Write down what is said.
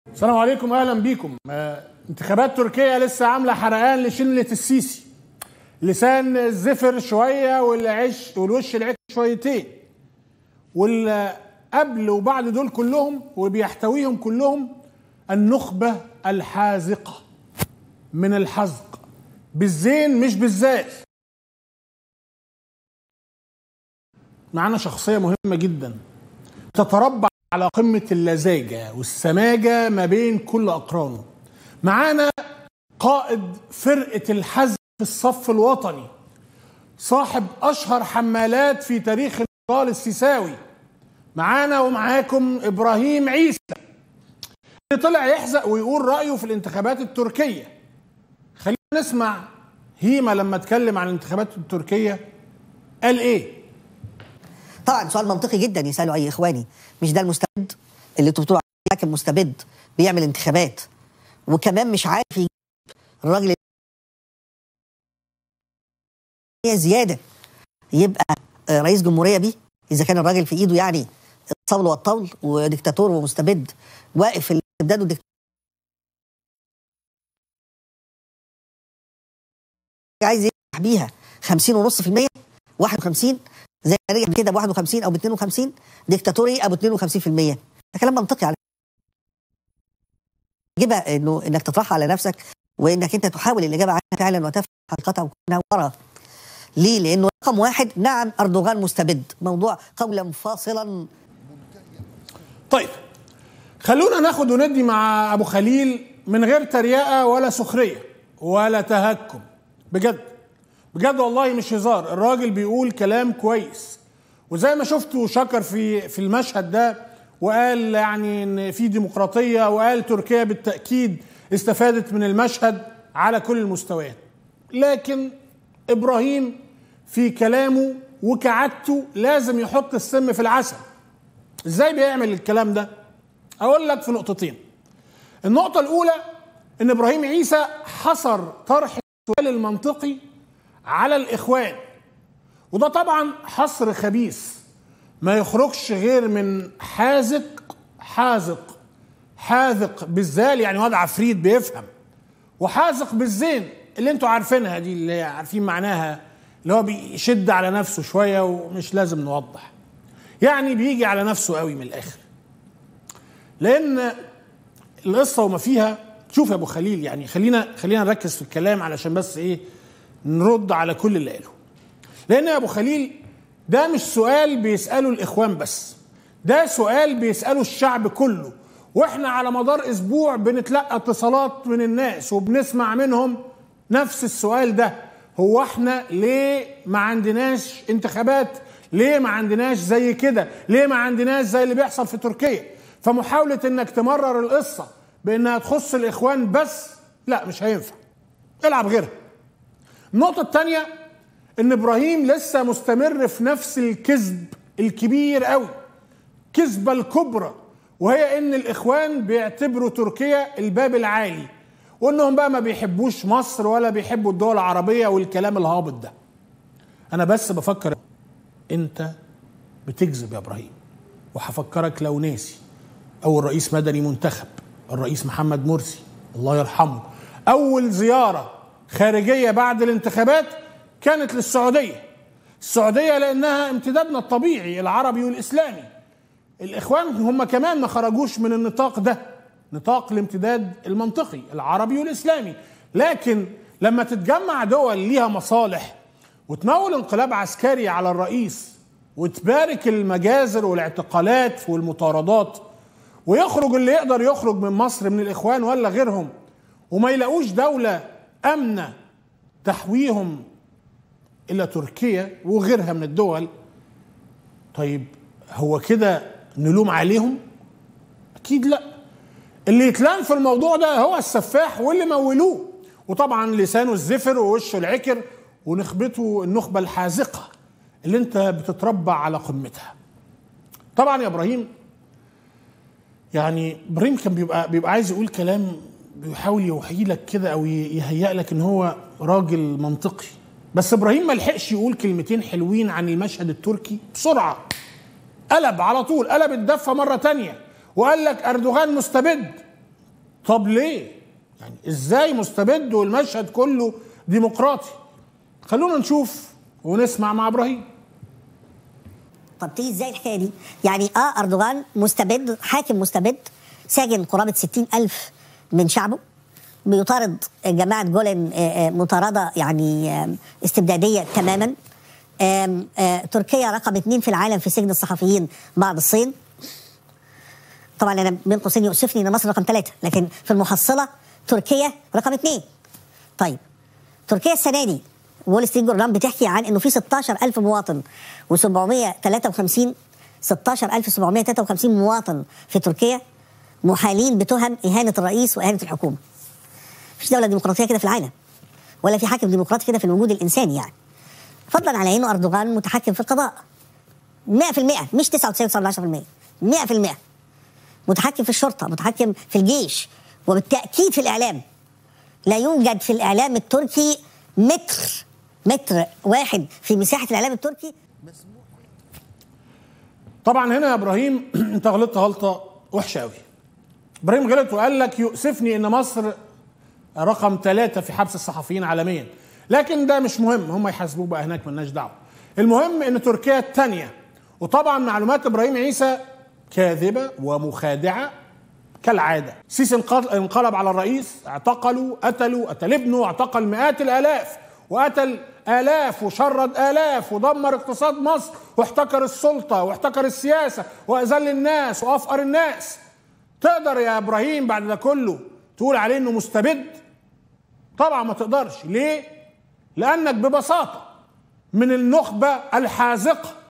السلام عليكم اهلا بيكم آه، انتخابات تركيا لسه عامله حرقان لشله السيسي لسان الزفر شويه والعش والوش العك شويتين واللي قبل وبعد دول كلهم وبيحتويهم كلهم النخبه الحاذقه من الحزق بالزين مش بالزاي معانا شخصيه مهمه جدا تتربع على قمة اللزاجة والسماجة ما بين كل أقرانه معانا قائد فرقة الحزم في الصف الوطني صاحب أشهر حمالات في تاريخ النضال السيساوي معانا ومعاكم إبراهيم عيسى اللي طلع يحزق ويقول رأيه في الانتخابات التركية خلينا نسمع هيما لما اتكلم عن الانتخابات التركية قال ايه طبعا سؤال منطقي جدا يساله اي اخواني مش ده المستبد اللي انتوا بتقولوا عليه حاكم مستبد بيعمل انتخابات وكمان مش عارف يجيب الراجل اللي زياده يبقى آه، رئيس جمهوريه بيه اذا كان الراجل في ايده يعني الصول والطول وديكتاتور ومستبد واقف في الاستبداد والديكتاتور عايز يفتح بيها 50 ونص في المية 51 زي ما رجع كده ب 51 او ب 52 ديكتاتوري ابو 52% ده كلام منطقي على جيبها انه انك تطرحها على نفسك وانك انت تحاول الاجابه عنها فعلا وتفهم حقيقتها وكونها ورا ليه؟ لانه رقم واحد نعم اردوغان مستبد موضوع قولا فاصلا طيب خلونا ناخد وندي مع ابو خليل من غير تريقه ولا سخريه ولا تهكم بجد بجد والله مش هزار الراجل بيقول كلام كويس وزي ما شفتوا شكر في في المشهد ده وقال يعني ان في ديمقراطيه وقال تركيا بالتاكيد استفادت من المشهد على كل المستويات لكن ابراهيم في كلامه وكعادته لازم يحط السم في العسل ازاي بيعمل الكلام ده اقول لك في نقطتين النقطه الاولى ان ابراهيم عيسى حصر طرح السؤال المنطقي على الاخوان وده طبعا حصر خبيث ما يخرجش غير من حازق حازق حاذق بالذال يعني واد عفريت بيفهم وحازق بالزين اللي انتوا عارفينها دي اللي عارفين معناها اللي هو بيشد على نفسه شويه ومش لازم نوضح يعني بيجي على نفسه قوي من الاخر لان القصه وما فيها شوف يا ابو خليل يعني خلينا خلينا نركز في الكلام علشان بس ايه نرد على كل اللي قاله لان يا ابو خليل ده مش سؤال بيساله الاخوان بس ده سؤال بيساله الشعب كله واحنا على مدار اسبوع بنتلقى اتصالات من الناس وبنسمع منهم نفس السؤال ده هو احنا ليه ما عندناش انتخابات ليه ما عندناش زي كده ليه ما عندناش زي اللي بيحصل في تركيا فمحاولة انك تمرر القصة بانها تخص الاخوان بس لا مش هينفع العب غيرها النقطة الثانية ان ابراهيم لسه مستمر في نفس الكذب الكبير قوي كذبة الكبرى وهي ان الاخوان بيعتبروا تركيا الباب العالي وانهم بقى ما بيحبوش مصر ولا بيحبوا الدول العربية والكلام الهابط ده انا بس بفكر انت بتكذب يا ابراهيم وهفكرك لو ناسي اول رئيس مدني منتخب الرئيس محمد مرسي الله يرحمه اول زياره خارجيه بعد الانتخابات كانت للسعوديه السعوديه لانها امتدادنا الطبيعي العربي والاسلامي الاخوان هم كمان ما خرجوش من النطاق ده نطاق الامتداد المنطقي العربي والاسلامي لكن لما تتجمع دول ليها مصالح وتمول انقلاب عسكري على الرئيس وتبارك المجازر والاعتقالات والمطاردات ويخرج اللي يقدر يخرج من مصر من الاخوان ولا غيرهم وما يلاقوش دوله امنه تحويهم الى تركيا وغيرها من الدول طيب هو كده نلوم عليهم اكيد لا اللي يتلام في الموضوع ده هو السفاح واللي مولوه وطبعا لسانه الزفر ووشه العكر ونخبته النخبه الحاذقه اللي انت بتتربع على قمتها طبعا يا ابراهيم يعني ابراهيم كان بيبقى بيبقى عايز يقول كلام بيحاول يوحي لك كده او يهيئ لك ان هو راجل منطقي بس ابراهيم ما لحقش يقول كلمتين حلوين عن المشهد التركي بسرعه قلب على طول قلب الدفه مره تانية وقال لك اردوغان مستبد طب ليه يعني ازاي مستبد والمشهد كله ديمقراطي خلونا نشوف ونسمع مع ابراهيم طب تيجي ازاي الحكايه دي؟ يعني اه اردوغان مستبد حاكم مستبد ساجن قرابه 60 الف من شعبه بيطارد جماعه جولن آه، آه، مطارده يعني آم، استبداديه تماما آم، آه، تركيا رقم اثنين في العالم في سجن الصحفيين بعد الصين طبعا انا بين قوسين يؤسفني ان مصر رقم ثلاثه لكن في المحصله تركيا رقم اثنين طيب تركيا السنه دي وول ستريت جورنال بتحكي عن انه في 16000 مواطن و753 16753 مواطن في تركيا محالين بتهم اهانه الرئيس واهانه الحكومه. مفيش دوله ديمقراطيه كده في العالم ولا في حاكم ديمقراطي كده في الوجود الانساني يعني. فضلا على انه اردوغان متحكم في القضاء 100% مش 99.9% 100% متحكم في الشرطه متحكم في الجيش وبالتاكيد في الاعلام لا يوجد في الاعلام التركي متر متر واحد في مساحه الاعلام التركي طبعا هنا يا ابراهيم انت غلطت غلطه وحشه قوي ابراهيم غلط وقال لك يؤسفني ان مصر رقم ثلاثة في حبس الصحفيين عالميا لكن ده مش مهم هم يحاسبوه بقى هناك ملناش دعوه المهم ان تركيا الثانيه وطبعا معلومات ابراهيم عيسى كاذبه ومخادعه كالعاده سيسي انقل- انقلب على الرئيس اعتقلوا قتلوا قتل ابنه اعتقل مئات الالاف وقتل الاف وشرد الاف ودمر اقتصاد مصر واحتكر السلطه واحتكر السياسه واذل الناس وافقر الناس تقدر يا ابراهيم بعد ده كله تقول عليه انه مستبد طبعا ما تقدرش ليه لانك ببساطه من النخبه الحاذقه